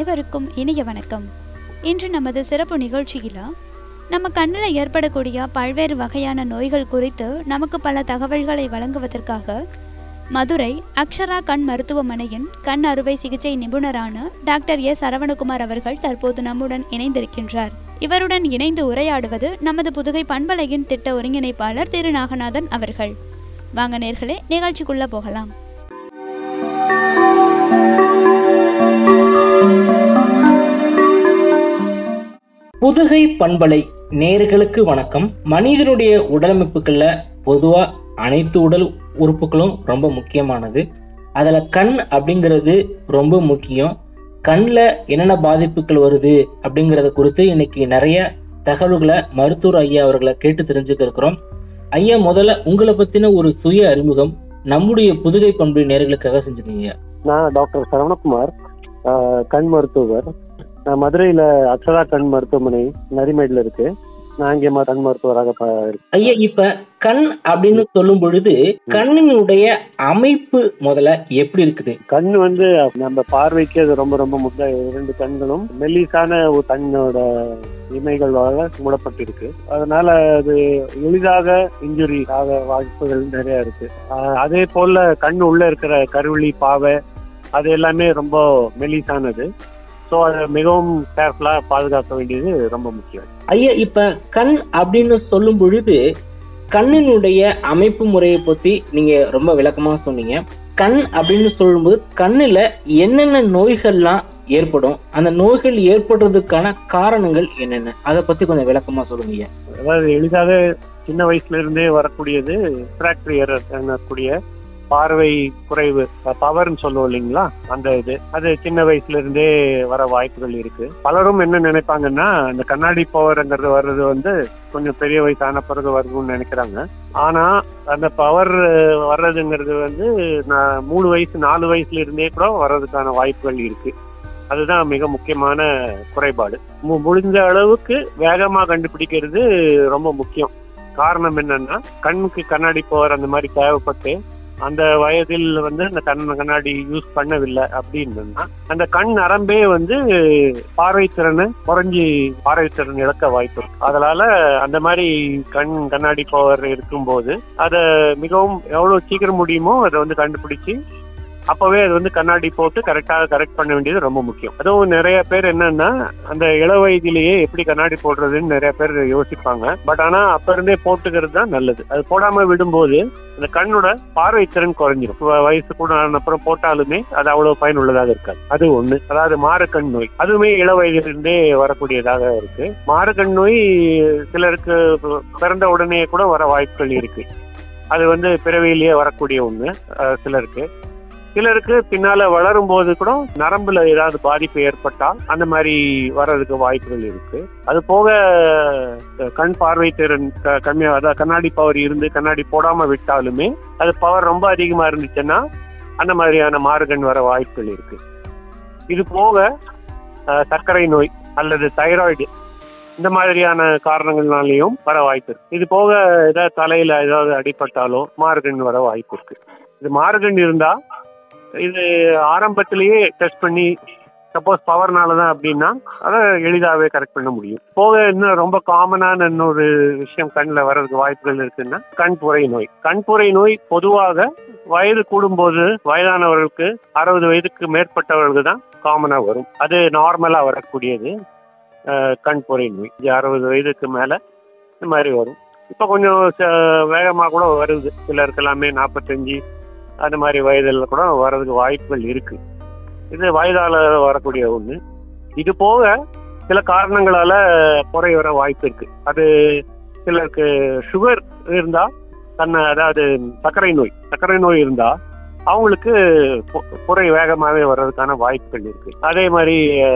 அனைவருக்கும் இனிய வணக்கம் இன்று நமது சிறப்பு நிகழ்ச்சியில் நம்ம கண்ணில் ஏற்படக்கூடிய பல்வேறு வகையான நோய்கள் குறித்து நமக்கு பல தகவல்களை வழங்குவதற்காக மதுரை அக்ஷரா கண் மருத்துவமனையின் கண் அறுவை சிகிச்சை நிபுணரான டாக்டர் ஏ சரவணகுமார் அவர்கள் தற்போது நம்முடன் இணைந்திருக்கின்றார் இவருடன் இணைந்து உரையாடுவது நமது புதுகை பண்பலையின் திட்ட ஒருங்கிணைப்பாளர் திரு நாகநாதன் அவர்கள் வாங்க நேர்களே நிகழ்ச்சிக்குள்ள போகலாம் புதுகை பண்பலை நேர்களுக்கு வணக்கம் மனிதனுடைய உடலமைப்புகள்ல பொதுவா அனைத்து உடல் உறுப்புகளும் ரொம்ப முக்கியமானது அதுல கண் அப்படிங்கிறது ரொம்ப முக்கியம் கண்ணில் என்னென்ன பாதிப்புகள் வருது அப்படிங்கறத குறித்து இன்னைக்கு நிறைய தகவல்களை மருத்துவர் ஐயா அவர்களை கேட்டு தெரிஞ்சுக்க இருக்கிறோம் ஐயா முதல்ல உங்களை பத்தின ஒரு சுய அறிமுகம் நம்முடைய புதுகை பண்பு நேர்களுக்காக செஞ்சிருக்கீங்க நான் டாக்டர் சரவணகுமார் ஆஹ், கண் மருத்துவர் நான் மதுரையில அக்ஷரா கண் மருத்துவமனை நரிமேட்ல இருக்கு நான் இங்கே ம- கண் மருத்துவராக ப- இருக்கேன். ஐயா இப்ப கண் அப்படின்னு சொல்லும் பொழுது கண்ணினுடைய அமைப்பு முதல்ல எப்படி இருக்குது கண் வந்து நம்ம பார்வைக்கு அது ரொம்ப ரொம்ப முக்கிய இரண்டு கண்களும் மெல்லிசான ஒரு கண்ணோட இமைகளால மூடப்பட்டிருக்கு அதனால அது எளிதாக இன்ஜுரி ஆக வாய்ப்புகள் நிறைய இருக்கு ஆஹ், அதே போல கண் உள்ள இருக்கிற கருவிழி பாவை அது எல்லாமே ரொம்ப மெல்லிசானது ஸோ அதை மிகவும் கேர்ஃபுல்லா பாதுகாக்க வேண்டியது ரொம்ப முக்கியம் ஐயா இப்ப கண் அப்படின்னு சொல்லும் பொழுது கண்ணினுடைய அமைப்பு முறையை பத்தி நீங்க ரொம்ப விளக்கமா சொன்னீங்க கண் அப்படின்னு சொல்லும்போது கண்ணுல என்னென்ன நோய்கள்லாம் ஏற்படும் அந்த நோய்கள் ஏற்படுறதுக்கான காரணங்கள் என்னென்ன அதை பத்தி கொஞ்சம் விளக்கமா சொல்லுங்க ஐயா அதாவது எளிதாக சின்ன வயசுல இருந்தே வரக்கூடியது ரிஃப்ராக்டரி எரர் எனக்கூடிய பார்வை குறைவு பவர்னு சொல்லுவோம் இல்லைங்களா அந்த இது அது சின்ன வயசுல இருந்தே வர வாய்ப்புகள் இருக்கு பலரும் என்ன நினைப்பாங்கன்னா இந்த கண்ணாடி பவர்ங்கிறது வர்றது வந்து கொஞ்சம் பெரிய வயசான பிறகு வருதுன்னு நினைக்கிறாங்க ஆனா அந்த பவர் வர்றதுங்கிறது வந்து நான் மூணு வயசு நாலு வயசுல இருந்தே கூட வர்றதுக்கான வாய்ப்புகள் இருக்கு அதுதான் மிக முக்கியமான குறைபாடு மு- முடிஞ்ச அளவுக்கு வேகமா கண்டுபிடிக்கிறது ரொம்ப முக்கியம் காரணம் என்னன்னா கண்ணுக்கு கண்ணாடி போற அந்த மாதிரி தேவைப்பட்டு அந்த வயதில் வந்து அந்த கண் கண்ணாடி யூஸ் பண்ணவில்லை அப்படின்னா அந்த கண் நரம்பே வந்து பார்வை திறனை குறைஞ்சி பார்வை திறன் இழக்க வாய்ப்பு இருக்கு அதனால அந்த மாதிரி கண் கண்ணாடி பவர் இருக்கும்போது அதை மிகவும் எவ்வளவு சீக்கிரம் முடியுமோ அதை வந்து கண்டுபிடிச்சு அப்பவே அது வந்து கண்ணாடி போட்டு கரெக்டாக கரெக்ட் பண்ண வேண்டியது ரொம்ப முக்கியம் அதுவும் நிறைய பேர் என்னன்னா அந்த இள வயதிலேயே எப்படி கண்ணாடி போடுறதுன்னு நிறைய பேர் யோசிப்பாங்க பட் ஆனா அப்ப இருந்தே போட்டுக்கிறது தான் நல்லது அது போடாம விடும்போது அந்த கண்ணோட பார்வை திறன் குறைஞ்சிரும் வ- வயசு கூட ஆன அப்புறம் போட்டாலுமே அது அவ்வளவு பயனுள்ளதாக இருக்காது அது ஒண்ணு அதாவது மாரக்கண் நோய் அதுவுமே இள வயதிலிருந்தே வரக்கூடியதாக இருக்கு மாரக்கண் நோய் சிலருக்கு பிறந்த உடனே கூட வர வாய்ப்புகள் இருக்கு அது வந்து பிறவியிலேயே வரக்கூடிய ஒண்ணு அஹ், சிலருக்கு சிலருக்கு பின்னால வளரும் போது கூட நரம்புல ஏதாவது பாதிப்பு ஏற்பட்டா அந்த மாதிரி வர்றதுக்கு வாய்ப்புகள் இருக்கு அது போக அஹ், கண் பார்வை திறன் க- கம்மியா அதாவது கண்ணாடி பவர் இருந்து கண்ணாடி போடாம விட்டாலுமே அது பவர் ரொம்ப அதிகமா இருந்துச்சுன்னா அந்த மாதிரியான மாறுகண் வர வாய்ப்புகள் இருக்கு இது போக அஹ், சர்க்கரை நோய் அல்லது தைராய்டு இந்த மாதிரியான காரணங்கள்னாலையும் வர வாய்ப்பு இருக்கு இது போக ஏதாவது தலையில ஏதாவது அடிபட்டாலோ மாறுகண் வர வாய்ப்பு இருக்கு இது மாறுகண் இருந்தா இது ஆரம்பத்திலேயே டெஸ்ட் பண்ணி சப்போஸ் பவர்னால தான் அப்படின்னா அதை எளிதாகவே கரெக்ட் பண்ண முடியும் போக இன்னும் ரொம்ப காமனான இன்னொரு விஷயம் கண்ணில் வர்றதுக்கு வாய்ப்புகள் இருக்குன்னா கண்புரை நோய் கண்புரை நோய் பொதுவாக வயது கூடும்போது வயதானவர்களுக்கு அறுபது வயதுக்கு மேற்பட்டவர்களுக்கு தான் காமனாக வரும் அது நார்மலாக வரக்கூடியது அஹ், கண்புரை நோய் இது அறுபது வயதுக்கு மேலே இந்த மாதிரி வரும் இப்போ கொஞ்சம் வேகமாக கூட வருது சிலருக்கு எல்லாமே நாற்பத்தஞ்சு அந்த மாதிரி வயதில் கூட வர்றதுக்கு வாய்ப்புகள் இருக்கு இது வயதால வரக்கூடிய ஒண்ணு இது போக சில காரணங்களால புரை வர வாய்ப்பு இருக்கு அது சிலருக்கு சுகர் இருந்தா தன்னை அதாவது சர்க்கரை நோய் சர்க்கரை நோய் இருந்தா அவங்களுக்கு பு- புரை வேகமாவே வர்றதுக்கான வாய்ப்புகள் இருக்கு அதே மாதிரி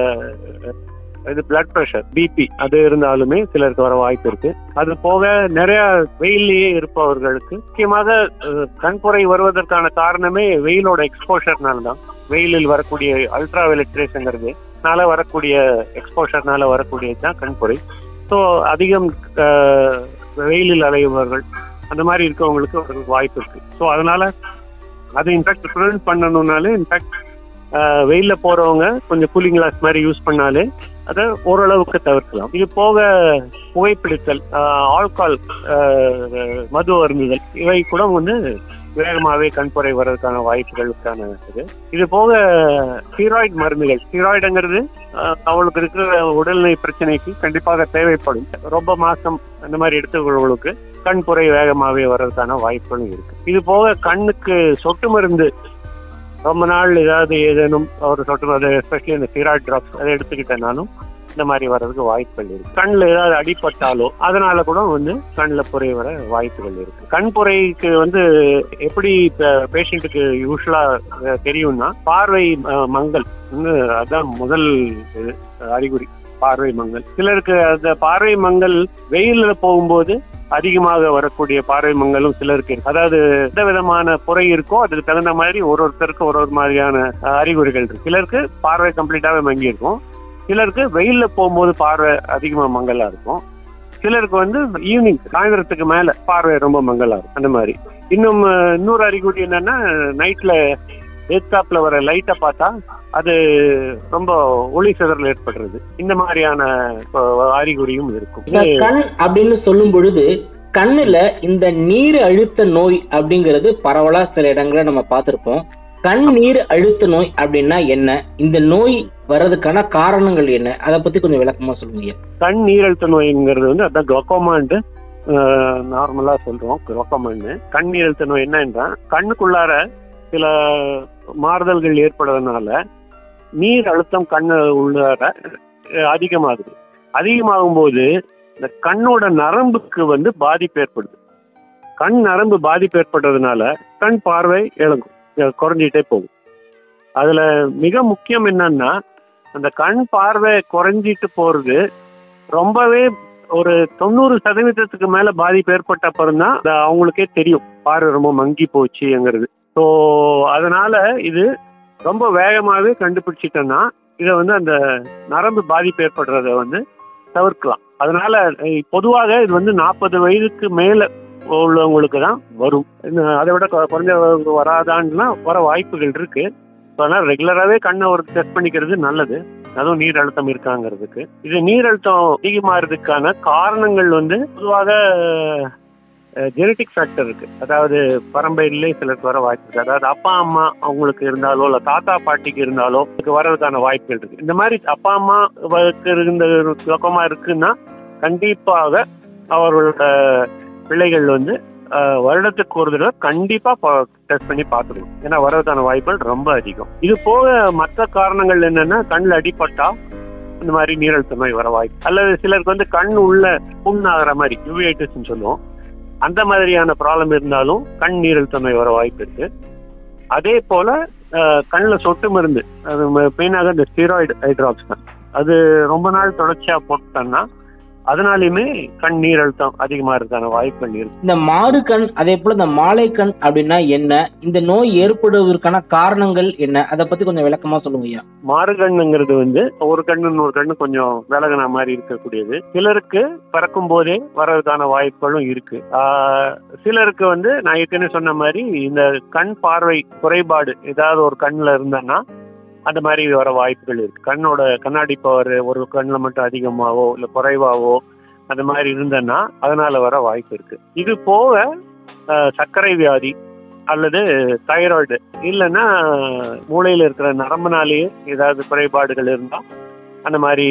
அஹ், இது பிளட் ப்ரெஷர் பிபி அது இருந்தாலுமே சிலருக்கு வர வாய்ப்பு இருக்கு அது போக நிறைய வெயிலேயே இருப்பவர்களுக்கு முக்கியமாக அஹ், கண்புரை வருவதற்கான காரணமே வெயிலோட எக்ஸ்போஷர்னால தான் வெயிலில் வரக்கூடிய அல்ட்ரா வயலட் ரேஸ்ங்கிறது நால வரக்கூடிய எக்ஸ்போஷர்னால வரக்கூடியது தான் கண்புரை ஸோ அதிகம் அஹ், வெயிலில் அலையுபவர்கள் அந்த மாதிரி இருக்கவங்களுக்கு ஒரு வாய்ப்பு இருக்கு ஸோ அதனால அது இன்ஃபேக்ட் ப்ரிவென்ட் பண்ணணும்னாலே இன்ஃபேக்ட் ஆஹ் வெயில்ல போறவங்க கொஞ்சம் கூலிங் கிளாஸ் மாதிரி யூஸ் பண்ணாலே அதை ஓரளவுக்கு தவிர்க்கலாம் இது போக புகைப்பிடித்தல் ஆல்கால் மது அருந்துதல் இவை கூட வந்து வேகமாகவே கண்புரை வர்றதுக்கான வாய்ப்புகளுக்கான இது இது போக ஸ்டீராய்டு மருந்துகள் ஸ்டீராய்டுங்கிறது ஆஹ் அவளுக்கு இருக்கிற உடல்நிலை பிரச்சனைக்கு கண்டிப்பாக தேவைப்படும் ரொம்ப மாசம் அந்த மாதிரி எடுத்துக்கிறவங்களுக்கு கண்புரை வேகமாகவே வர்றதுக்கான வாய்ப்புகளும் இருக்கு இது போக கண்ணுக்கு சொட்டு மருந்து ரொம்ப நாள் ஏதாவது ஏதேனும் ஒரு சொட்டு மருந்து எஸ்பெஷலி இந்த ஸ்டீராய்டு ட்ராப்ஸ் அதை எடுத்துக்கிட்டேனாலும் இந்த மாதிரி வர்றதுக்கு வாய்ப்புகள் இருக்கு கண்ணில் ஏதாவது அடிபட்டாலோ அதனால கூட வந்து கண்ணில் புரை வர வாய்ப்புகள் இருக்கு கண் புரைக்கு வந்து எப்படி பேஷண்ட்டுக்கு யூஸ்வலா தெரியும்னா பார்வை அஹ், மங்கல் வந்து அதான் முதல் இது, அறிகுறி பார்வை மங்கல் சிலருக்கு அந்த பார்வை மங்கல் வெயில்ல போகும்போது அதிகமாக வரக்கூடிய பார்வை மங்கலும் சிலருக்கு இருக்கு அதாவது எந்த விதமான புரை இருக்கோ அதுக்கு தகுந்த மாதிரி ஒரு ஒருத்தருக்கு ஒரு ஒரு மாதிரியான அஹ், அறிகுறிகள் இருக்கு சிலருக்கு பார்வை கம்ப்ளீட்டாவே மங்கி இருக்கும் சிலருக்கு வெயில்ல போகும்போது பார்வை அதிகமா மங்கலா இருக்கும் சிலருக்கு வந்து ஈவினிங் சாயந்தரத்துக்கு மேல பார்வை ரொம்ப மங்கலா இருக்கும் அந்த மாதிரி இன்னும் அஹ், இன்னொரு அறிகுறி என்னன்னா நைட்ல எதிர்த்தாப்புல வர லைட்டை பார்த்தா அது ரொம்ப ஒளி சிதறல் ஏற்படுறது இந்த மாதிரியான அஹ், அறிகுறியும் இருக்கும் இந்த கண் அப்படின்னு சொல்லும் பொழுது கண்ணுல இந்த நீர் அழுத்த நோய் அப்படிங்கிறது பரவலா சில இடங்களை நம்ம பார்த்திருப்போம் கண் நீர் அழுத்த நோய் அப்படின்னா என்ன இந்த நோய் வர்றதுக்கான காரணங்கள் என்ன அதை பத்தி கொஞ்சம் விளக்கமா சொல்லுங்க கண் நீரழுத்த நோய்ங்கிறது வந்து அதான் குளோக்கோமான்ட்டு நார்மலா சொல்றோம் குளோக்கோமான்னு கண் நீரழுத்த நோய் என்னன்னா கண்ணுக்குள்ளார சில மாறுதல்கள் ஏற்படுறதுனால நீர் அழுத்தம் கண்ணு உள்ளார அஹ், அதிகமாகுது அதிகமாகும் போது இந்த கண்ணோட நரம்புக்கு வந்து பாதிப்பு ஏற்படுது கண் நரம்பு பாதிப்பு ஏற்படுறதுனால கண் பார்வை இழங்கும் அஹ், குறைஞ்சிட்டே போகும் அதுல மிக முக்கியம் என்னன்னா அந்த கண் பார்வை குறைஞ்சிட்டு போறது ரொம்பவே ஒரு தொண்ணூறு சதவீதத்துக்கு மேல பாதிப்பு ஏற்பட்ட அப்புறம் தான் அது அவங்களுக்கே தெரியும் பார்வை ரொம்ப மங்கி போச்சுங்கிறது ஸோ அதனால இது ரொம்ப வேகமாகவே கண்டுபிடிச்சிட்டோன்னா இதை வந்து அந்த நரம்பு பாதிப்பு ஏற்படுறத வந்து தவிர்க்கலாம் அதனால அஹ், பொதுவாக இது வந்து நாற்பது வயதுக்கு மேல உள்ளவங்களுக்கு தான் வரும் இன்னும் அதை விட கொ- குறைஞ்சவங்க வராதான்னா வர வாய்ப்புகள் இருக்கு ஸோ அதனால் ரெகுலராகவே கண்ணை ஒரு டெஸ்ட் பண்ணிக்கிறது நல்லது அதுவும் நீர் அழுத்தம் இருக்காங்கிறதுக்கு இது நீர் அழுத்தம் அதிகமாகிறதுக்கான காரணங்கள் வந்து பொதுவாக ஜெனட்டிக் ஃபேக்டர் இருக்கு அதாவது பரம்பரையிலே சிலருக்கு வர வாய்ப்பு இருக்கு அதாவது அப்பா அம்மா அவங்களுக்கு இருந்தாலோ இல்லை தாத்தா பாட்டிக்கு இருந்தாலோ இதுக்கு வர்றதுக்கான வாய்ப்புகள் இருக்கு இந்த மாதிரி அப்பா அம்மா இருந்த துவக்கமா இருக்குன்னா கண்டிப்பாக அவர்களோட பிள்ளைகள் வந்து அஹ், வருடத்துக்கு ஒரு தடவை கண்டிப்பா டெஸ்ட் பண்ணி பார்த்துக்கணும் ஏன்னா வர்றதுக்கான வாய்ப்புகள் ரொம்ப அதிகம் இது போக மற்ற காரணங்கள் என்னன்னா கண்ணில் அடிபட்டா இந்த மாதிரி நீரழுத்த நோய் வர வாய்ப்பு அல்லது சிலருக்கு வந்து கண் உள்ள புண்ணாகிற மாதிரி யூவிஐட்டிஸ்ன்னு சொல்லுவோம் அந்த மாதிரியான ப்ராப்ளம் இருந்தாலும் கண் நீரழுத்த நோய் வர வாய்ப்பு இருக்கு அதே போல கண்ணில் சொட்டு மருந்து அது மெயினாக இந்த ஸ்டீராய்டு ஐ ட்ராப்ஸ் தான் அது ரொம்ப நாள் தொடர்ச்சியா போட்டோம்னா அதனாலையுமே கண் நீரழுத்தம் அதிகமா இருக்கான வாய்ப்புகள் இருக்கு இந்த மாறு கண் அதே போல இந்த மாலை கண் அப்படின்னா என்ன இந்த நோய் ஏற்படுவதற்கான காரணங்கள் என்ன அதை பத்தி கொஞ்சம் விளக்கமா சொல்லுங்க ஐயா மாறுகண்ணுங்கிறது வந்து ஒரு கண்ணு இன்னொரு கண்ணு கொஞ்சம் விலகின மாதிரி இருக்கக்கூடியது சிலருக்கு பிறக்கும் போதே வர்றதுக்கான வாய்ப்புகளும் இருக்கு ஆஹ் சிலருக்கு வந்து நான் ஏற்கனவே சொன்ன மாதிரி இந்த கண் பார்வை குறைபாடு ஏதாவது ஒரு கண்ணுல இருந்தேன்னா அந்த மாதிரி வர வாய்ப்புகள் இருக்கு கண்ணோட கண்ணாடி பவர் ஒரு கண்ணில் மட்டும் அதிகமாவோ இல்லை குறைவாவோ அந்த மாதிரி இருந்தேன்னா அதனால வர வாய்ப்பு இருக்கு இது போக ஆஹ் சர்க்கரை வியாதி அல்லது தைராய்டு இல்லைன்னா மூளையில் இருக்கிற நரம்புனாலேயே ஏதாவது குறைபாடுகள் இருந்தால் அந்த மாதிரி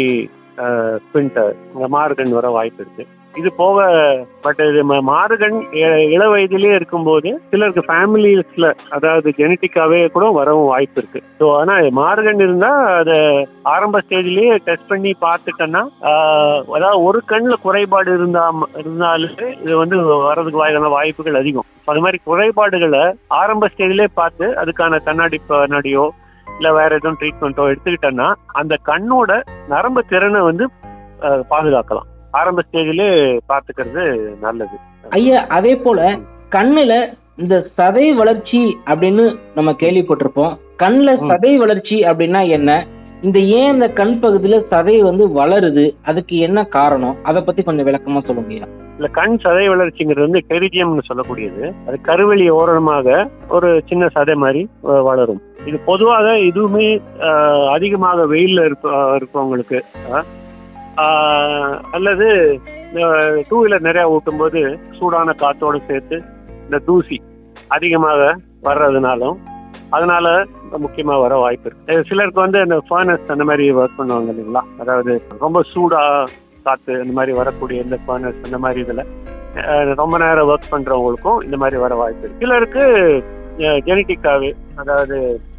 ஸ்பின்டர் இந்த மாறுகண் வர வாய்ப்பு இருக்கு இது போக பட் இது ம- மாறுகண் இ- இள வயதிலேயே இருக்கும்போது சிலருக்கு ஃபேமிலிஸ்ல அதாவது ஜெனட்டிக்காவே கூட வரவும் வாய்ப்பு இருக்கு ஸோ ஆனால் மாறுகண் இருந்தா அதை ஆரம்ப ஸ்டேஜ்லயே டெஸ்ட் பண்ணி பார்த்துட்டோன்னா ஆஹ், அதாவது ஒரு கண்ணில் குறைபாடு இருந்தா இருந்தாலுமே இது வந்து வர்றதுக்கு வாய்க்கான வாய்ப்புகள் அதிகம் அது மாதிரி குறைபாடுகளை ஆரம்ப ஸ்டேஜ்லயே பார்த்து அதுக்கான கண்ணாடி கண்ணாடியோ இல்ல வேற எதுவும் ட்ரீட்மெண்ட்டோ எடுத்துக்கிட்டோன்னா அந்த கண்ணோட நரம்பு திறனை வந்து அஹ், பாதுகாக்கலாம் ஆரம்ப ஸ்டேஜ்லயே பார்த்துக்கிறது நல்லது ஐயா அதே போல கண்ணுல இந்த சதை வளர்ச்சி அப்படின்னு நம்ம கேள்விப்பட்டிருப்போம் கண்ணுல ம். சதை வளர்ச்சி அப்படின்னா என்ன இந்த ஏன் இந்த கண் பகுதியில சதை வந்து வளருது அதுக்கு என்ன காரணம் அதை பத்தி கொஞ்சம் விளக்கமா சொல்லுங்க ஐயா இல்ல கண் சதை வளர்ச்சிங்கிறது வந்து டெரிஜியம்னு சொல்லக்கூடியது அது கருவெளி ஓரமாக ஒரு சின்ன சதை மாதிரி அஹ், வளரும் இது பொதுவாக இதுவுமே ஆஹ், அதிகமாக வெயில்ல இருக்க இருக்கவங்களுக்கு ஆஹ், ஆஹ், அல்லது டூ வீலர் நிறைய ஓட்டும்போது சூடான காத்தோட சேர்த்து இந்த தூசி அதிகமாக வர்றதுனாலும் அதனால முக்கியமா வர வாய்ப்பு இருக்கு அஹ் சிலருக்கு வந்து அந்த ஃபர்னஸ் அந்த மாதிரி ஒர்க் பண்ணுவாங்க இல்லைங்களா அதாவது ரொம்ப சூடா காத்து இந்த மாதிரி வரக்கூடிய இந்த ஃபர்னஸ் அந்த மாதிரி இதுல அஹ் ரொம்ப நேரம் ஒர்க் பண்றவங்களுக்கும் இந்த மாதிரி வர வாய்ப்பு இருக்கு சிலருக்கு ஜெனட்டிக்காவே அதாவது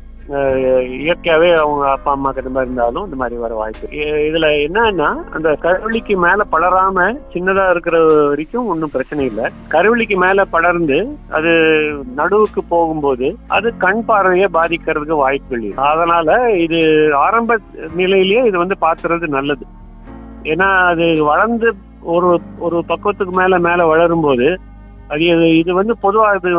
அஹ் இயற்கையாவே அவங்க அப்பா அம்மாக்கு இந்த மாதிரி இருந்தாலும் இந்த மாதிரி வர வாய்ப்பு இருக்கு. இ- இதுல என்னன்னா அந்த கருவளிக்கு மேல படராம சின்னதா இருக்கிற வரைக்கும் ஒன்றும் பிரச்சனை இல்லை கருவளிக்கு மேல படர்ந்து அது நடுவுக்கு போகும்போது அது கண் பார்வையை பாதிக்கிறதுக்கு வாய்ப்பு இல்லை அதனால இது ஆரம்ப நிலையிலேயே இது வந்து பாத்துறது நல்லது ஏன்னா அது வளர்ந்து ஒரு ஒரு பக்குவத்துக்கு மேல மேல வளரும் போது அது இது- இது வந்து பொதுவா இது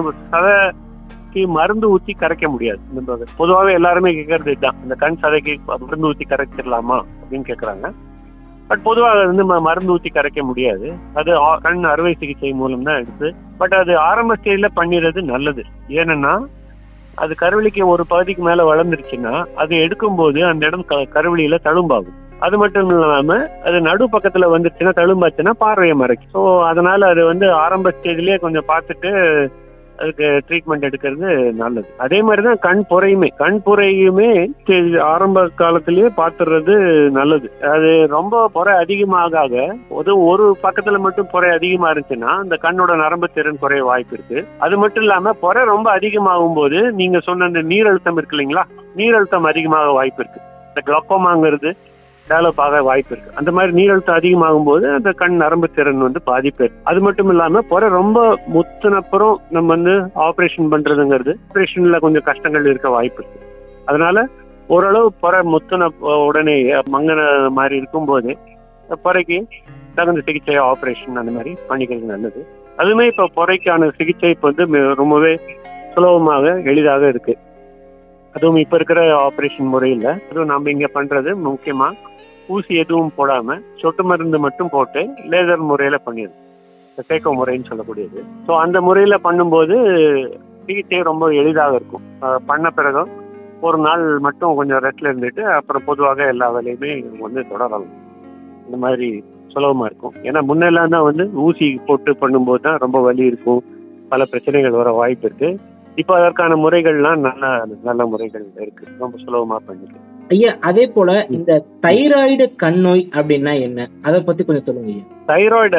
சதைக்கு மருந்து ஊத்தி கரைக்க முடியாது இந்த பொதுவாகவே எல்லாருமே கேட்கறது இதுதான் இந்த கண் சதைக்கு மருந்து ஊத்தி கரைச்சிடலாமா அப்படின்னு கேட்கறாங்க பட் பொதுவாக அது வந்து ம- மருந்து ஊத்தி கரைக்க முடியாது அது ஆ- கண் அறுவை சிகிச்சை மூலம் தான் எடுத்து பட் அது ஆரம்ப ஸ்டேஜ்ல பண்ணிடுறது நல்லது ஏன்னா அது கருவளிக்கு ஒரு பகுதிக்கு மேல வளர்ந்துருச்சுன்னா அது எடுக்கும்போது அந்த இடம் க- கருவளியில தழும்பாகும் அது மட்டும் இல்லாம அது நடு பக்கத்துல வந்துருச்சுன்னா தழும்பாச்சுன்னா பார்வையை மறைக்கும் ஸோ அதனால அது வந்து ஆரம்ப ஸ்டேஜ்லயே கொஞ்சம் பார்த்துட்டு அதுக்கு ட்ரீட்மெண்ட் எடுக்கிறது நல்லது அதே மாதிரி தான் கண் புரையுமே கண் புரையுமே stage ஆரம்ப காலத்திலேயே பார்த்துறது நல்லது அது ரொம்ப புரை அதிகமாக ஆக ஒரு ஒரு பக்கத்துல மட்டும் புரை அதிகமா இருந்துச்சுன்னா அந்த கண்ணோட நரம்பு திறன் குறைய வாய்ப்பு இருக்கு அது மட்டும் இல்லாம புரை ரொம்ப அதிகமாகும் போது நீங்க சொன்ன இந்த நீரழுத்தம் இருக்கு இல்லைங்களா நீரழுத்தம் அதிகமாக வாய்ப்பு இருக்கு இந்த கிளப்பமாங்கிறது டெவலப் ஆக வாய்ப்பு இருக்கு அந்த மாதிரி நீரழுத்தம் அதிகமாகும் போது அந்த கண் நரம்பு திறன் வந்து பாதிப்பு இருக்கு. அது மட்டும் இல்லாம புற ரொம்ப முத்தினப்புறம் நம்ம வந்து ஆபரேஷன் பண்றதுங்கிறது ஆபரேஷன்ல கொஞ்சம் கஷ்டங்கள் இருக்க வாய்ப்பு இருக்கு அதனால ஓரளவு புற முத்தின உடனே மங்கன மாதிரி இருக்கும்போது புறைக்கு தகுந்த சிகிச்சை ஆபரேஷன் அந்த மாதிரி பண்ணிக்கிறது நல்லது அதுவுமே இப்போ புறைக்கான சிகிச்சை இப்போ வந்து மி- ரொம்பவே சுலபமாக எளிதாக இருக்கு அதுவும் இப்ப இருக்கிற ஆபரேஷன் முறையில் அதுவும் நம்ம இங்க பண்றது முக்கியமா ஊசி எதுவும் போடாம சொட்டு மருந்து மட்டும் போட்டு லேசர் முறையில பண்ணிடுது சேக்கோ முறைன்னு சொல்லக்கூடியது ஸோ அந்த முறையில பண்ணும்போது சிகிச்சை ரொம்ப எளிதாக இருக்கும் அஹ் பண்ண பிறகு ஒரு நாள் மட்டும் கொஞ்சம் ரெஸ்ட்ல இருந்துட்டு அப்புறம் பொதுவாக எல்லா வேலையுமே வந்து தொடரலாம் இந்த மாதிரி சுலபமா இருக்கும் ஏன்னா முன்னெல்லாம் தான் வந்து ஊசி போட்டு பண்ணும்போது தான் ரொம்ப வலி இருக்கும் பல பிரச்சனைகள் வர வாய்ப்பு இருக்கு இப்போ அதற்கான முறைகள்லாம் நல்ல நல்ல முறைகள் இருக்கு ரொம்ப சுலபமா பண்ணிக்கலாம் ஐயா அதே போல இந்த தைராய்டு கண் நோய் அப்படின்னா என்ன அதை பத்தி கொஞ்சம் சொல்லுங்க ஐயா தைராய்டு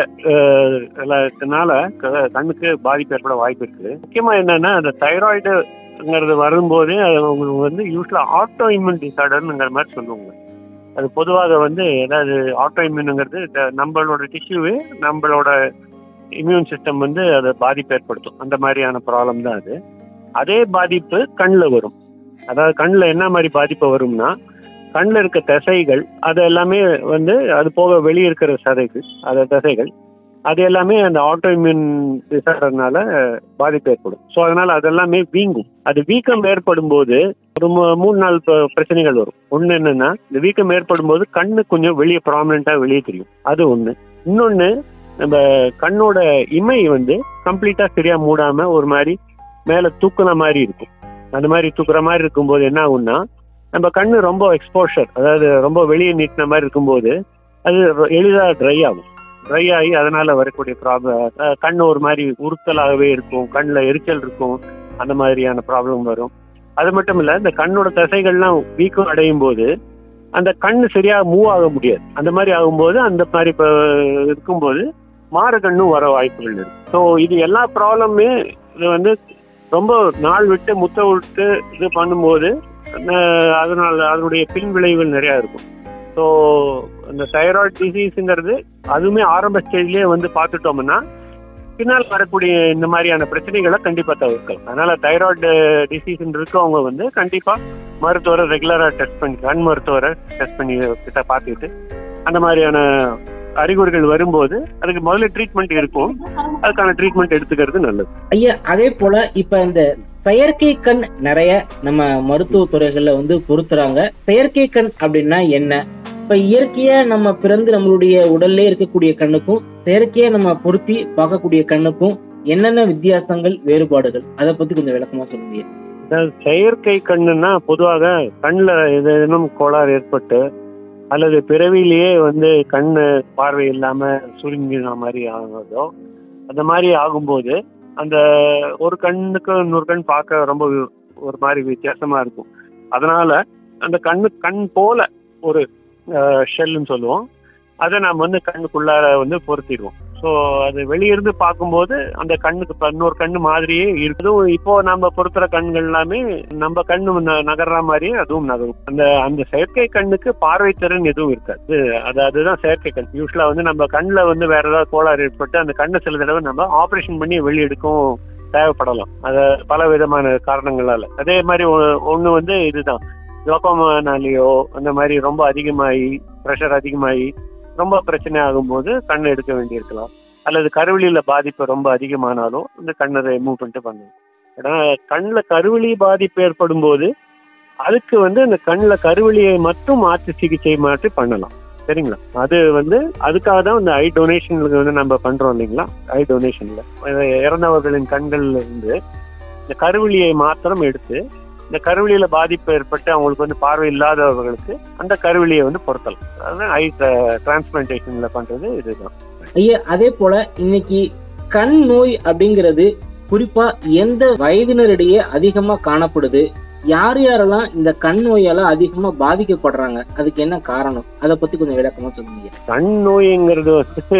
னால கண்ணுக்கு பாதிப்பு ஏற்பட வாய்ப்பு இருக்கு முக்கியமா என்னன்னா அந்த தைராய்டுங்கிறது வரும்போதே அது உங்களுக்கு வந்து யூஸ்வலா ஆட்டோ இம்யூன் டிசார்டர்னுங்கிற மாதிரி சொல்லுவாங்க அது பொதுவாக வந்து ஏதாவது ஆட்டோ இம்யூனுங்கிறது நம்மளோட டிஷ்யூவே நம்மளோட இம்யூன் சிஸ்டம் வந்து அதை பாதிப்பு ஏற்படுத்தும் அந்த மாதிரியான ப்ராப்ளம் தான் அது அதே பாதிப்பு கண்ணில் வரும் அதாவது கண்ணில் என்ன மாதிரி பாதிப்பு வரும்னா கண்ணில் இருக்க தசைகள் அது எல்லாமே வந்து அது போக வெளியே இருக்கிற சதைகள் அது தசைகள் அது எல்லாமே அந்த ஆட்டோ இம்யூன் டிசார்டர்னால பாதிப்பு ஏற்படும் ஸோ அதனால அதெல்லாமே வீங்கும் அது வீக்கம் ஏற்படும் போது ஒரு மூ- மூணு நாள் ப- பிரச்சனைகள் வரும் ஒன்று என்னன்னா இந்த வீக்கம் ஏற்படும் போது கண்ணு கொஞ்சம் வெளியே ப்ராமினெண்ட்டாக வெளியே தெரியும் அது ஒன்று இன்னொன்று நம்ம கண்ணோட இமை வந்து கம்ப்ளீட்டாக சரியா மூடாம ஒரு மாதிரி மேலே தூக்குன மாதிரி இருக்கும் அந்த மாதிரி தூக்குற மாதிரி இருக்கும்போது என்ன ஆகும்னா நம்ம கண்ணு ரொம்ப எக்ஸ்போஷர் அதாவது ரொம்ப வெளியே நீட்டின மாதிரி இருக்கும்போது அது ரொ- எளிதா ட்ரை ஆகும் ட்ரை ஆகி அதனால வரக்கூடிய ப்ராப்ளம் கண் ஒரு மாதிரி உறுத்தலாகவே இருக்கும் கண்ணில் எரிச்சல் இருக்கும் அந்த மாதிரியான ப்ராப்ளம் வரும் அது மட்டும் இல்ல இந்த கண்ணோட தசைகள்லாம் வீக்கம் அடையும் போது அந்த கண் சரியா மூவ் ஆக முடியாது அந்த மாதிரி ஆகும்போது அந்த மாதிரி இப்போ இருக்கும்போது மாறு கண்ணும் வர வாய்ப்புகள் இருக்கு ஸோ இது எல்லா ப்ராப்ளமே இது வந்து ரொம்ப நாள் விட்டு முத்த விட்டு இது பண்ணும்போது அஹ், அதனால அதனுடைய பின் விளைவுகள் நிறைய இருக்கும் ஸோ இந்த தைராய்டு டிசீஸுங்கிறது அதுவுமே ஆரம்ப ஸ்டேஜ்லயே வந்து பார்த்துட்டோம்னா பின்னால் வரக்கூடிய இந்த மாதிரியான பிரச்சனைகளை கண்டிப்பா தவிர்க்கலாம் அதனால தைராய்டு டிசீஸ் இருக்கவங்க வந்து கண்டிப்பா மருத்துவரை ரெகுலரா டெஸ்ட் பண்ணி கண் மருத்துவரை டெஸ்ட் பண்ணி கிட்ட பார்த்துட்டு அந்த மாதிரியான அறிகுறிகள் வரும்போது அதுக்கு முதல்ல ட்ரீட்மெண்ட் இருக்கும் அதுக்கான ட்ரீட்மெண்ட் எடுத்துக்கிறது நல்லது ஐயா அதே போல இப்ப இந்த செயற்கை கண் நிறைய நம்ம மருத்துவ துறைகள்ல வந்து பொருத்துறாங்க செயற்கை கண் அப்படின்னா என்ன இப்ப இயற்கையா நம்ம பிறந்து நம்மளுடைய உடல்ல இருக்கக்கூடிய கண்ணுக்கும் செயற்கையா நம்ம பொருத்தி பார்க்கக்கூடிய கண்ணுக்கும் என்னென்ன வித்தியாசங்கள் வேறுபாடுகள் அதை பத்தி கொஞ்சம் விளக்கமா சொல்லுங்க ஐயா. அதாவது செயற்கை கண்ணுன்னா பொதுவாக கண்ணில் ஏதேனும் கோளாறு ஏற்பட்டு அல்லது பிறவிலேயே வந்து கண்ணு பார்வை இல்லாம சுருங்கின மாதிரி ஆகுதோ அந்த மாதிரி ஆகும்போது அந்த ஒரு கண்ணுக்கு இன்னொரு கண் பார்க்க ரொம்ப ஒரு மாதிரி வித்தியாசமா இருக்கும் அதனால அந்த கண்ணு கண் போல ஒரு ஷெல்லுன்னு சொல்லுவோம் அதை நாம் வந்து கண்ணுக்குள்ளார வந்து பொருத்திடுவோம் ஸோ அது வெளியிருந்து பார்க்கும்போது அந்த கண்ணுக்கு இப்ப இன்னொரு கண்ணு மாதிரியே இருக்குது இப்போ நம்ம பொருத்துற கண்கள் எல்லாமே நம்ம கண்ணு ந- நகர்ற மாதிரியே அதுவும் நகரும் அந்த அந்த செயற்கை கண்ணுக்கு பார்வை திறன் எதுவும் இருக்காது அது அதுதான் செயற்கை கண் யூஸ்வலா வந்து நம்ம கண்ணில் வந்து வேற ஏதாவது கோளாறு ஏற்பட்டு அந்த கண்ணை சில தடவை நம்ம ஆப்ரேஷன் பண்ணி வெளியெடுக்கவும் தேவைப்படலாம் அது பல விதமான காரணங்களால அதே மாதிரி ஒன்று வந்து இதுதான் குளோக்கோமானாலேயோ அந்த மாதிரி ரொம்ப அதிகமாகி ப்ரெஷர் அதிகமாகி ரொம்ப பிரச்சனை ஆகும்போது கண்ணை எடுக்க வேண்டியிருக்கலாம் அல்லது கருவிலியில பாதிப்பு ரொம்ப அதிகமானாலும் இந்த கண்ணை ரிமூவ் பண்ணிட்டு பண்ணணும் ஏன்னா கண்ணில் கருவிலி பாதிப்பு ஏற்படும் போது அதுக்கு வந்து அந்த கண்ணில் கருவிலியை மட்டும் மாற்று சிகிச்சை மாற்றி பண்ணலாம் சரிங்களா அது வந்து அதுக்காக தான் இந்த ஐ டொனேஷனுக்கு வந்து நம்ம பண்றோம் இல்லைங்களா ஐ டொனேஷன்ல இறந்தவர்களின் கண்கள்ல இருந்து இந்த கருவிலியை மாத்திரம் எடுத்து இந்த கருவிலியில பாதிப்பு ஏற்பட்டு அவங்களுக்கு வந்து பார்வை இல்லாதவர்களுக்கு அந்த கருவிலியை வந்து பொருத்தலாம் அதாவது ஐ டிரான்ஸ்பிளான்டேஷன்ல பண்றது இதுதான் ஐயா அதே போல இன்னைக்கு கண் நோய் அப்படிங்கிறது குறிப்பா எந்த வயதினரிடையே அதிகமா காணப்படுது யார் யாரெல்லாம் இந்த கண் நோயால அதிகமா பாதிக்கப்படுறாங்க அதுக்கு என்ன காரணம் அதை பத்தி கொஞ்சம் விளக்கமா சொல்லுங்க கண் நோய்ங்கிறது வந்து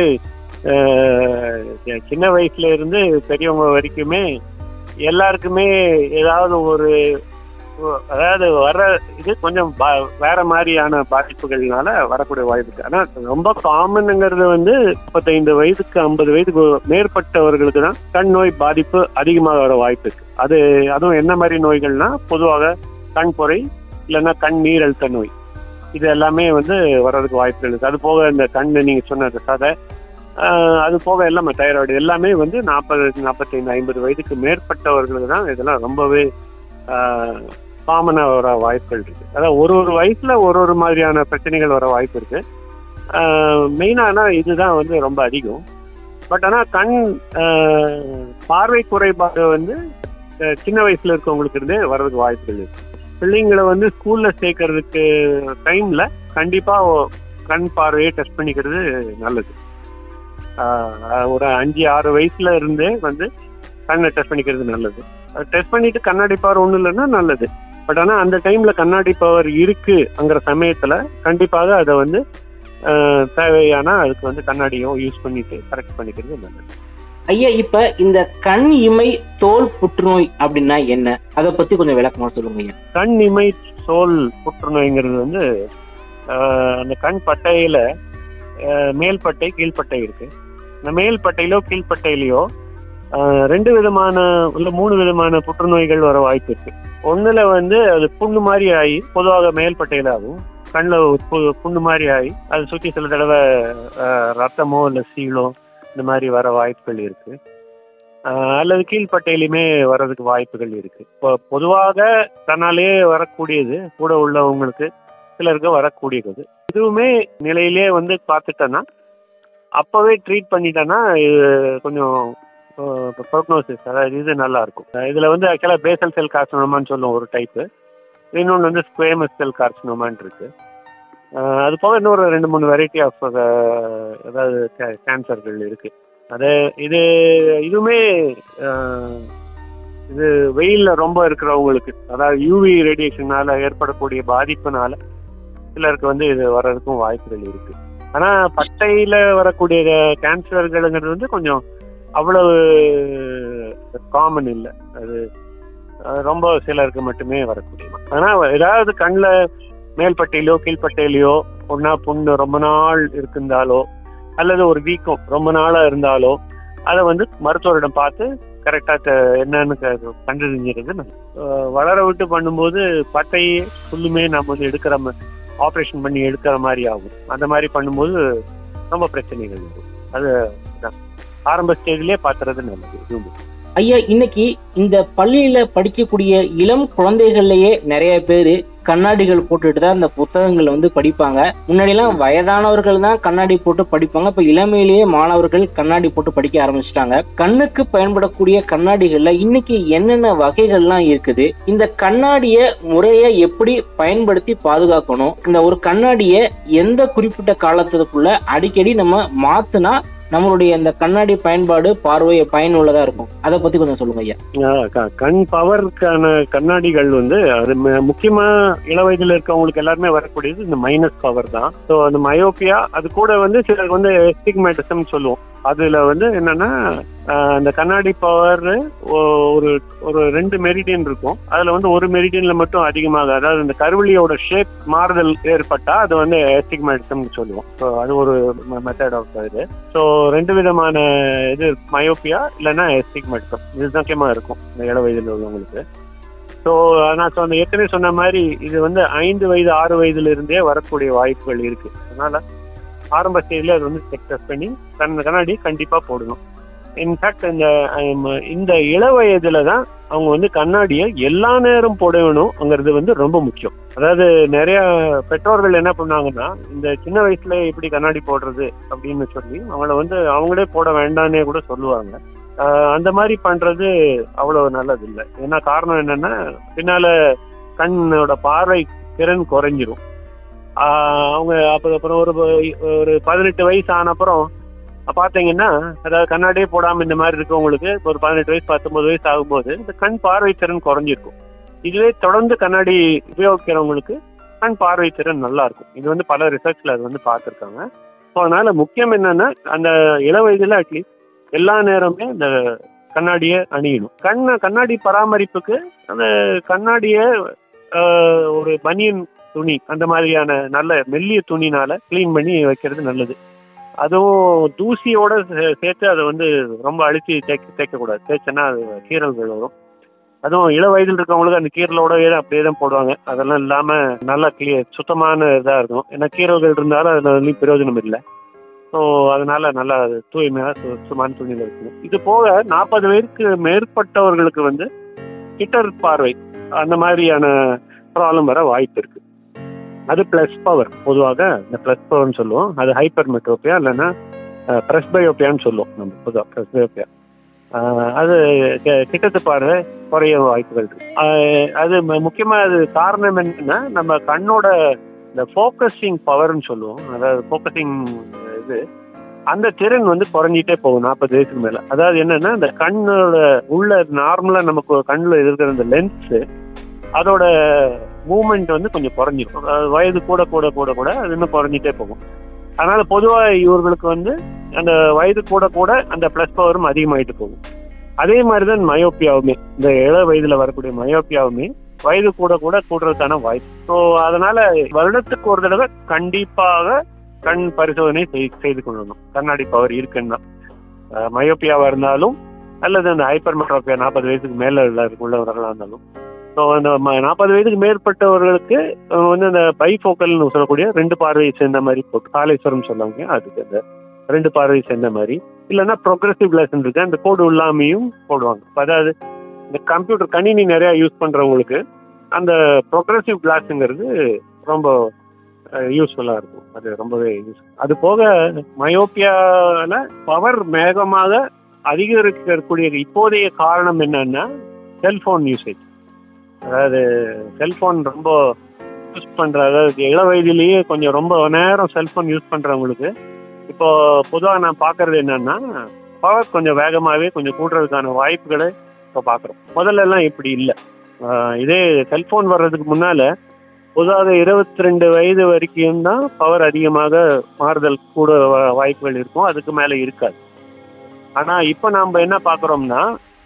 அஹ், சின்ன வயசுல இருந்து பெரியவங்க வரைக்குமே எல்லாருக்குமே ஏதாவது ஒரு அதாவது வர இது கொஞ்சம் பா- வேற மாதிரியான பாதிப்புகள்னால வரக்கூடிய வாய்ப்பு இருக்கு ஆனா ரொம்ப காமனுங்கிறது வந்து முப்பத்தைந்து வயதுக்கு ஐம்பது வயதுக்கு மேற்பட்டவர்களுக்கு தான் கண் நோய் பாதிப்பு அதிகமாக வர வாய்ப்பு இருக்கு அது அதுவும் என்ன மாதிரி நோய்கள்னா பொதுவாக கண் பொறை இல்லைன்னா கண் நீரழுத்த நோய் இது எல்லாமே வந்து வர்றதுக்கு வாய்ப்புகள் இருக்கு அது போக இந்த கண் நீங்க சொன்ன அந்த சதை ஆஹ், அது போக எல்லாமே தைராய்டு எல்லாமே வந்து நாற்பது நாற்பத்தைந்து ஐம்பது வயதுக்கு மேற்பட்டவர்களுக்கு தான் இதெல்லாம் ரொம்பவே காமனாக வர வாய்ப்புகள் இருக்கு அதாவது ஒரு ஒரு வயசுல ஒரு ஒரு மாதிரியான பிரச்சனைகள் வர வாய்ப்பு இருக்கு மெயினானா இதுதான் வந்து ரொம்ப அதிகம் பட் ஆனால் கண் ஆஹ், பார்வை குறைபாடு வந்து அஹ், சின்ன வயசுல இருக்கவங்களுக்கு இருந்தே வர்றதுக்கு வாய்ப்புகள் இருக்கு பிள்ளைங்களை வந்து ஸ்கூல்ல சேர்க்கறதுக்கு டைம்ல கண்டிப்பா ஒ- கண் பார்வையை டெஸ்ட் பண்ணிக்கிறது நல்லது ஆஹ் ஒரு அஞ்சு ஆறு வயசுல இருந்தே வந்து கண்ணை டெஸ்ட் பண்ணிக்கிறது நல்லது அது டெஸ்ட் பண்ணிட்டு கண்ணாடி பவர் ஒன்றும் இல்லைன்னா நல்லது பட் ஆனால் அந்த டைம்ல கண்ணாடி பவர் இருக்குங்கிற சமயத்துல கண்டிப்பாக அதை வந்து ஆஹ் தேவையான அதுக்கு வந்து கண்ணாடியும் யூஸ் பண்ணிட்டு கரெக்ட் பண்ணிக்கிறது நல்லது ஐயா இப்ப இந்த கண் இமை தோல் புற்றுநோய் அப்படின்னா என்ன அதை பத்தி கொஞ்சம் விளக்கமா சொல்லுங்க ஐயா கண் இமை தோல் புற்றுநோய்ங்கிறது வந்து ஆஹ், அந்த கண் பட்டையில ஆஹ், மேல்பட்டை கீழ்ப்பட்டை இருக்கு இந்த மேல்பட்டையிலோ கீழ்ப்பட்டையிலையோ ஆஹ், ரெண்டு விதமான இல்ல மூணு விதமான புற்றுநோய்கள் வர வாய்ப்பு இருக்கு ஒண்ணுல வந்து அது புண்ணு மாதிரி ஆகி பொதுவாக மேல்பட்டையில ஆகும் கண்ணில் புண்ணு மாதிரி ஆகி அதை சுற்றி சில தடவை ஆஹ், ரத்தமோ இல்லை சீலோ இந்த மாதிரி வர வாய்ப்புகள் இருக்கு ஆஹ், அல்லது கீழ்ப்பட்டையிலுமே வர்றதுக்கு வாய்ப்புகள் இருக்கு இப்போ பொதுவாக தன்னாலே வரக்கூடியது கூட உள்ளவங்களுக்கு சிலருக்கு வரக்கூடியது இதுவுமே நிலையிலே வந்து பார்த்துட்டோன்னா அப்பவே ட்ரீட் பண்ணிட்டோன்னா இது கொஞ்சம் ப்ரோக்னோசிஸ் அதாவது இது நல்லா இருக்கும் அஹ் இதுல வந்து ஆக்சுவலாக பேசல் செல் கார்சினோமான்னு சொல்லுவோம் ஒரு டைப்பு இன்னொன்று வந்து ஸ்குவேமஸ் செல் கார்சினோமான் இருக்கு அஹ் அது போக இன்னொரு ரெண்டு மூணு வெரைட்டி ஆஃப் அதாவது கேன்சர்கள் இருக்கு அது இது இதுவுமே அஹ், இது வெயில்ல ரொம்ப இருக்கிறவங்களுக்கு அதாவது யூவி ரேடியேஷனால ஏற்படக்கூடிய பாதிப்புனால சிலருக்கு வந்து இது வர்றதுக்கும் வாய்ப்புகள் இருக்கு ஆனா பட்டையில வரக்கூடிய கேன்சர்களுங்கிறது வந்து கொஞ்சம் அவ்வளவு காமன் இல்லை அது அஹ், ரொம்ப சிலருக்கு மட்டுமே வரக்கூடிய ஆனா ஏதாவது கண்ணில் மேல்பட்டையிலோ கீழ்ப்பட்டையிலையோ ஒன்னா புண்ணு ரொம்ப நாள் இருந்தாலோ அல்லது ஒரு வீக்கம் ரொம்ப நாளா இருந்தாலோ அதை வந்து மருத்துவரிடம் பார்த்து கரெக்டாக என்னன்னு க- கண்டறிஞ்சிருது நல்லது. அஹ் வளர விட்டு பண்ணும்போது பட்டையே ஃபுல்லுமே நம்ம வந்து எடுக்கிற ஆப்ரேஷன் பண்ணி எடுக்கிற மாதிரி ஆகும் அந்த மாதிரி பண்ணும்போது ரொம்ப பிரச்சனைகள் வரும் அது தான். ஆரம்ப ஸ்டேஜ்லயே பாத்துறது நல்லது இதுவுமே ஐயா இன்னைக்கு இந்த பள்ளியில படிக்கக்கூடிய இளம் குழந்தைகள்லயே நிறைய பேரு கண்ணாடிகள் போட்டுட்டு தான் இந்த புத்தகங்களை வந்து படிப்பாங்க முன்னாடிலாம் வயதானவர்கள் தான் கண்ணாடி போட்டு படிப்பாங்க இப்ப இளமையிலேயே மாணவர்கள் கண்ணாடி போட்டு படிக்க ஆரம்பிச்சிட்டாங்க கண்ணுக்கு பயன்படக்கூடிய கண்ணாடிகள்ல இன்னைக்கு என்னென்ன வகைகள்லாம் இருக்குது இந்த கண்ணாடிய முறைய எப்படி பயன்படுத்தி பாதுகாக்கணும் இந்த ஒரு கண்ணாடிய எந்த குறிப்பிட்ட காலத்துக்குள்ள அடிக்கடி நம்ம மாத்துனா நம்மளுடைய இந்த கண்ணாடி பயன்பாடு பார்வை பயனுள்ளதா இருக்கும் அதை பத்தி கொஞ்சம் சொல்லுங்க ஐயா ஆஹ் க- கண் பவருக்கான கண்ணாடிகள் வந்து அது ம- முக்கியமா இள வயதுல இருக்கவங்களுக்கு எல்லாருமே வரக்கூடியது இந்த மைனஸ் பவர் தான் ஸோ அந்த மயோப்பியா அது கூட வந்து சிலருக்கு வந்து எஸ்டிக்மேட்டிசம் சொல்லுவோம் அதுல வந்து என்னன்னா ஆஹ் அந்த கண்ணாடி பவர் ஒரு ஒரு ரெண்டு மெரிடியன் இருக்கும் அதுல வந்து ஒரு மெரிடியன்ல மட்டும் அதிகமாக அதாவது இந்த கருவழியோட ஷேப் மாறுதல் ஏற்பட்டா அது வந்து எஸ்டிக்மேட்டிசம் சொல்லுவோம் ஸோ அது ஒரு மெத்தட் ஆஃப் இது ஸோ ரெண்டு விதமான இது மயோப்பியா இல்லைன்னா எஸ்டிக்மேட்டிசம் இதுதான் முக்கியமா இருக்கும் இந்த இள வயதில் உள்ளவங்களுக்கு ஸோ நான் சொன்ன ஏற்கனவே சொன்ன மாதிரி இது வந்து ஐந்து வயது ஆறு வயதுல இருந்தே வரக்கூடிய வாய்ப்புகள் இருக்கு அதனால ஆரம்ப ஸ்டேஜ்ல அது வந்து செக் டெஸ்ட் பண்ணி கண் கண்ணாடி கண்டிப்பா போடணும் இன்ஃபேக்ட் இந்த ஹம், இந்த இள வயதுல தான் அவங்க வந்து கண்ணாடியை எல்லா நேரம் போடணுங்கிறது வந்து ரொம்ப முக்கியம் அதாவது நிறைய பெற்றோர்கள் என்ன பண்ணாங்கன்னா இந்த சின்ன வயசுல எப்படி கண்ணாடி போடுறது அப்படின்னு சொல்லி அவங்கள வந்து அவங்களே போட வேண்டாம்னே கூட சொல்லுவாங்க ஆஹ் அந்த மாதிரி பண்றது அவ்வளவு நல்லது இல்லை ஏன்னா காரணம் என்னன்னா பின்னால கண்ணோட பார்வை திறன் குறைஞ்சிரும் ஆஹ் அவங்க அப்போ அப்புறம் ஒரு ஒரு பதினெட்டு வயசு ஆன அப்புறம் பார்த்தீங்கன்னா அதாவது கண்ணாடியே போடாம இந்த மாதிரி இருக்கவங்களுக்கு ஒரு பதினெட்டு வயசு பத்தொன்பது வயசு ஆகும்போது இந்த கண் பார்வை திறன் குறைஞ்சிருக்கும் இதுவே தொடர்ந்து கண்ணாடி உபயோகிக்கிறவங்களுக்கு கண் பார்வை திறன் நல்லா இருக்கும் இது வந்து பல ரிசர்ச்ல அது வந்து பார்த்துருக்காங்க ஸோ அதனால முக்கியம் என்னன்னா அந்த இள வயதுல அட்லீஸ்ட் எல்லா நேரமே இந்த கண்ணாடியை அணியணும் கண் கண்ணாடி பராமரிப்புக்கு அந்த கண்ணாடியை ஆஹ், ஒரு பனியன் துணி அந்த மாதிரியான நல்ல மெல்லிய துணினால க்ளீன் பண்ணி வைக்கிறது நல்லது அதுவும் தூசியோட சே- சேர்த்து அதை வந்து ரொம்ப அழிச்சு தேய்க்க தேய்க்கக்கூடாது தேய்ச்சனா அது கீறல்கள் வரும் அதுவும் இள வயதில் இருக்கவங்களுக்கு அந்த கீரலோடவே தான் அப்படியே தான் போடுவாங்க அதெல்லாம் இல்லாம நல்லா கிளியர் சுத்தமான இதா இருக்கும் ஏன்னா கீரல்கள் இருந்தாலும் அதுல வந்து பிரயோஜனம் இல்லை ஸோ அதனால நல்லா அது தூய்மையா சு- சுத்தமான துணியில இருக்கணும் இது போக நாற்பது வயதுக்கு மேற்பட்டவர்களுக்கு வந்து கிட்டர் பார்வை அந்த மாதிரியான ப்ராப்ளம் வர வாய்ப்பு இருக்கு அது பிளஸ் பவர் பொதுவாக இந்த பிளஸ் பவர்னு சொல்லுவோம் அது ஹைப்பர் மெட்ரோப்பியா இல்லைன்னா பிரஸ்பயோப்பியான்னு சொல்லுவோம் நம்ம பொதுவாக பிரஸ்பயோப்பியா அது கி- கிட்டத்து பார்வை குறைய வாய்ப்புகள் இருக்கு ஆஹ் அது ம- முக்கியமா அது காரணம் என்னன்னா நம்ம கண்ணோட இந்த ஃபோக்கஸிங் பவர்னு சொல்லுவோம் அதாவது ஃபோக்கஸிங் இது அந்த திறன் வந்து குறைஞ்சிட்டே போகும் நாற்பது வயசுக்கு மேல அதாவது என்னன்னா இந்த கண்ணோட உள்ள நார்மலா நமக்கு கண்ணுல இருக்கிற இந்த லென்ஸ் அதோட மூமெண்ட் வந்து கொஞ்சம் குறைஞ்சிரும் அதாவது வயது கூட கூட கூட கூட அது இன்னும் குறைஞ்சிட்டே போகும் அதனால பொதுவா இவர்களுக்கு வந்து அந்த வயது கூட கூட அந்த பிளஸ் பவரும் அதிகமாயிட்டு போகும் அதே மாதிரி தான் மயோப்பியாவுமே இந்த இள வயதுல வரக்கூடிய மயோப்பியாவுமே வயது கூட கூட கூடுறதுக்கான வாய்ப்பு ஸோ அதனால வருடத்துக்கு ஒரு தடவை கண்டிப்பாக கண் பரிசோதனை செய்- செய்து கொள்ளணும் கண்ணாடி பவர் இருக்குன்னா அஹ் மயோப்பியாவா இருந்தாலும் அல்லது அந்த ஹைப்பர் மெட்ரோப்பியா நாற்பது வயசுக்கு மேல உள்ள உள்ளவர்களா இருந்தாலும் ஸோ அந்த நாற்பது வயதுக்கு மேற்பட்டவர்களுக்கு அஹ் வந்து அந்த பைஃபோக்கல்னு சொல்லக்கூடிய ரெண்டு பார்வை சேர்ந்த மாதிரி போட்டு காலேஸ்வரம் சொல்லுவாங்க அதுக்கு அந்த ரெண்டு பார்வை சேர்ந்த மாதிரி இல்லைன்னா ப்ரோக்ரஸிவ் கிளாஸ் இருக்கு அந்த கோடு இல்லாமையும் போடுவாங்க இப்ப அதாவது இந்த கம்ப்யூட்டர் கணினி நிறைய யூஸ் பண்றவங்களுக்கு அந்த ப்ரோக்ரஸிவ் கிளாஸுங்கிறது ரொம்ப யூஸ்ஃபுல்லா இருக்கும் அது ரொம்பவே யூஸ் அது போக மயோப்பியால பவர் வேகமாக அதிகரிக்கக்கூடிய இப்போதைய காரணம் என்னன்னா செல்போன் யூசேஜ் அதாவது செல்போன் ரொம்ப யூஸ் பண்ற அதாவது இள வயதிலேயே கொஞ்சம் ரொம்ப நேரம் செல்போன் யூஸ் பண்றவங்களுக்கு இப்போ பொதுவாக நான் பார்க்கறது என்னன்னா பவர் கொஞ்சம் வேகமாகவே கொஞ்சம் கூட்டுறதுக்கான வாய்ப்புகளை இப்போ பார்க்குறோம் முதல்ல எல்லாம் இப்படி இல்லை இதே செல்போன் வர்றதுக்கு முன்னால பொதுவாக இருபத்தி ரெண்டு வயது வரைக்கும் தான் பவர் அதிகமாக மாறுதல் கூட வா- வாய்ப்புகள் இருக்கும் அதுக்கு மேலே இருக்காது ஆனால் இப்போ நாம் என்ன பார்க்குறோம்னா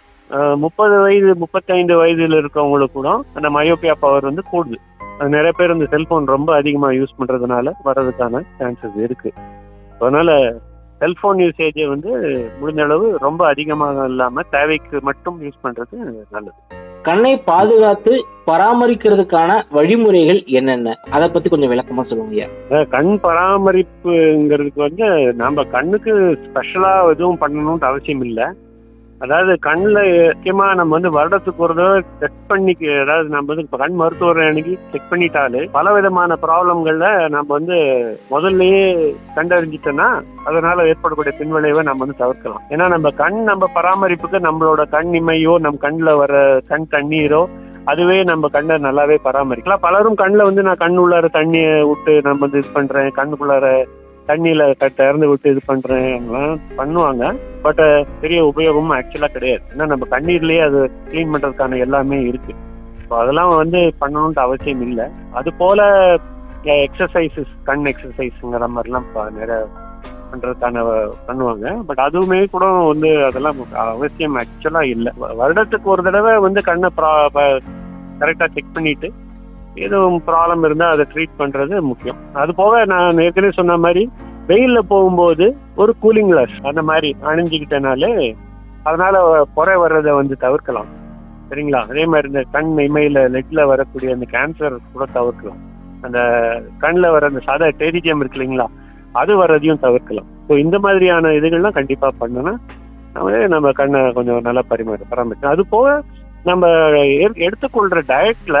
முப்பது வயது முப்பத்தைந்து வயதில் இருக்கவங்களுக்கு கூட அந்த மயோப்பியா பவர் வந்து கூடுது அது நிறைய பேர் இந்த செல்போன் ரொம்ப அதிகமாக யூஸ் பண்ணுறதுனால வர்றதுக்கான சான்சஸ் இருக்கு அதனால செல்போன் யூசேஜை வந்து முடிஞ்ச அளவு ரொம்ப அதிகமாக இல்லாமல் தேவைக்கு மட்டும் யூஸ் பண்ணுறது நல்லது கண்ணை பாதுகாத்து பராமரிக்கிறதுக்கான வழிமுறைகள் என்னென்ன அதை பத்தி கொஞ்சம் விளக்கமா சொல்லுங்க ஐயா அஹ் கண் பராமரிப்புங்கிறதுக்கு வந்து நம்ம கண்ணுக்கு ஸ்பெஷலா எதுவும் பண்ணணும்னு அவசியம் இல்லை அதாவது கண்ணில் முக்கியமா நம்ம வந்து வருடத்துக்கு ஒரு தடவை செக் பண்ணி அதாவது நம்ம வந்து இப்ப கண் மருத்துவர் அன்னைக்கு செக் பண்ணிட்டாலே பல விதமான ப்ராப்ளங்கள்ல நம்ம வந்து முதல்லயே கண்டறிஞ்சிட்டோம்னா அதனால ஏற்படக்கூடிய பின்விளைவை நம்ம வந்து தவிர்க்கலாம் ஏன்னா நம்ம கண் நம்ம பராமரிப்புக்கு நம்மளோட கண் இமையோ நம்ம கண்ணில் வர கண் தண்ணீரோ அதுவே நம்ம கண்ணை நல்லாவே பராமரிக்கலாம் பலரும் கண்ணில் வந்து நான் கண் உள்ளார தண்ணியை விட்டு நம்ம வந்து இது பண்றேன் கண்ணுக்குள்ளார தண்ணியில க- திறந்து விட்டு இது பண்றேன் எல்லாம் பண்ணுவாங்க பட் பெரிய உபயோகமும் ஆக்சுவலா கிடையாது ஏன்னா நம்ம கண்ணீர்லயே அது க்ளீன் பண்றதுக்கான எல்லாமே இருக்கு ஸோ அதெல்லாம் வந்து பண்ணணும்னு அவசியம் இல்லை அது போல எக்ஸசைசஸ் கண் எக்ஸசைஸுங்கிற மாதிரிலாம் ப- நிறைய பண்றதுக்கான வ- பண்ணுவாங்க பட் அதுவுமே கூட வந்து அதெல்லாம் அவசியம் ஆக்சுவலா இல்லை வருடத்துக்கு ஒரு தடவை வந்து கண்ணை கரெக்டா செக் பண்ணிட்டு எதுவும் ப்ராப்ளம் இருந்தால் அதை ட்ரீட் பண்றது முக்கியம் அது போக நான் ஏற்கனவே சொன்ன மாதிரி வெயில்ல போகும்போது ஒரு கூலிங் கிளாஸ் அந்த மாதிரி அணிஞ்சுக்கிட்டனாலே அதனால புறை வர்றதை வந்து தவிர்க்கலாம் சரிங்களா அதே மாதிரி இந்த கண் இமையில லெட்ல வரக்கூடிய அந்த கேன்சர் கூட தவிர்க்கலாம் அந்த கண்ணில் வர அந்த சாதா டெரிஜியம் இருக்கு இல்லைங்களா அது வர்றதையும் தவிர்க்கலாம் ஸோ இந்த மாதிரியான இதுகள்லாம் கண்டிப்பா பண்ணோன்னா நம்ம நம்ம கண்ணை கொஞ்சம் நல்லா பரிமாற பராமரிக்கலாம் அது போக நம்ம எ- எடுத்துக்கொள்ற டயட்ல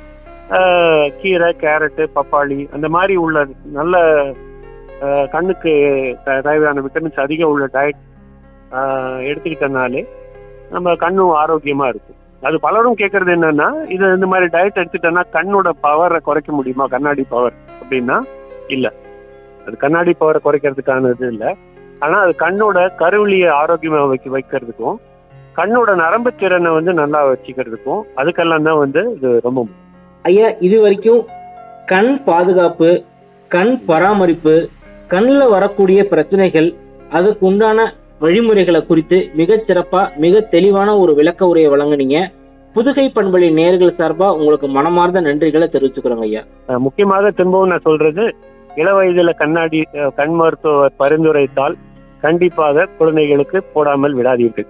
கீரை கேரட்டு பப்பாளி அந்த மாதிரி உள்ள நல்ல ஆஹ், கண்ணுக்கு த- தேவையான விட்டமின்ஸ் அதிகம் உள்ள டயட் எடுத்துக்கிட்டனாலே நம்ம கண்ணும் ஆரோக்கியமா இருக்கும் அது பலரும் கேட்கறது என்னன்னா இது இந்த மாதிரி டயட் எடுத்துட்டோம்னா கண்ணோட பவரை குறைக்க முடியுமா கண்ணாடி பவர் அப்படின்னா இல்ல அது கண்ணாடி பவரை குறைக்கிறதுக்கான இது இல்லை ஆனா அது கண்ணோட கருவிலியை ஆரோக்கியமா வைக்க வைக்கிறதுக்கும் கண்ணோட நரம்பு திறனை வந்து நல்லா வச்சுக்கிறதுக்கும் அதுக்கெல்லாம் தான் வந்து இது ரொம்ப முக்கியம். ஐயா இது வரைக்கும் கண் பாதுகாப்பு கண் பராமரிப்பு கண்ணில் வரக்கூடிய பிரச்சனைகள் அதுக்கு உண்டான வழிமுறைகளை குறித்து மிகச் சிறப்பா மிக தெளிவான ஒரு விளக்க உரையை வழங்குனீங்க புதுகை பண்பலை நேர்கள் சார்பா உங்களுக்கு மனமார்ந்த நன்றிகளை தெரிவிச்சுக்கிறோங்க ஐயா அஹ் முக்கியமாக திரும்பவும் நான் சொல்றது இள வயதுல கண்ணாடி அஹ் கண் மருத்துவர் பரிந்துரைத்தால் கண்டிப்பாக குழந்தைகளுக்கு போடாமல் விடாதீர்கள்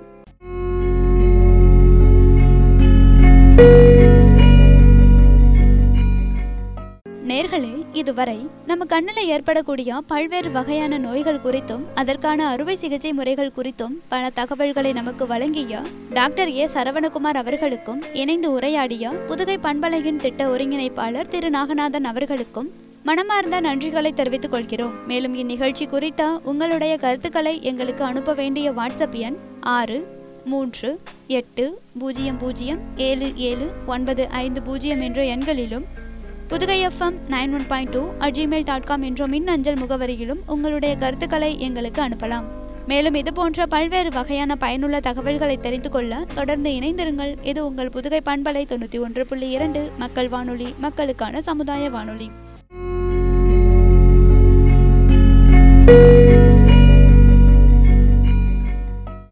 நேர்களே இதுவரை நம்ம கண்ணில் ஏற்படக்கூடிய பல்வேறு வகையான நோய்கள் குறித்தும் அதற்கான அறுவை சிகிச்சை முறைகள் குறித்தும் பல தகவல்களை நமக்கு வழங்கிய டாக்டர் ஏ சரவணகுமார் அவர்களுக்கும் இணைந்து உரையாடிய புதுகை பண்பலையின் திட்ட ஒருங்கிணைப்பாளர் திரு நாகநாதன் அவர்களுக்கும் மனமார்ந்த நன்றிகளை தெரிவித்துக் கொள்கிறோம் மேலும் இந்நிகழ்ச்சி குறித்த உங்களுடைய கருத்துக்களை எங்களுக்கு அனுப்ப வேண்டிய வாட்ஸ்அப் எண் ஆறு மூன்று எட்டு பூஜ்ஜியம் பூஜ்ஜியம் ஏழு ஏழு ஒன்பது ஐந்து பூஜ்ஜியம் என்ற எண்களிலும் Pudugai FM nine one point two at Gmail dot com என்ற மின்னஞ்சல் முகவரியிலும் உங்களுடைய கருத்துக்களை எங்களுக்கு அனுப்பலாம் மேலும் இது போன்ற பல்வேறு வகையான பயனுள்ள தகவல்களை தெரிந்து கொள்ள தொடர்ந்து இணைந்திருங்கள் இது உங்கள் புதுகை பண்பலை தொண்ணூற்றி ஒன்று புள்ளி இரண்டு மக்கள் வானொலி மக்களுக்கான சமுதாய வானொலி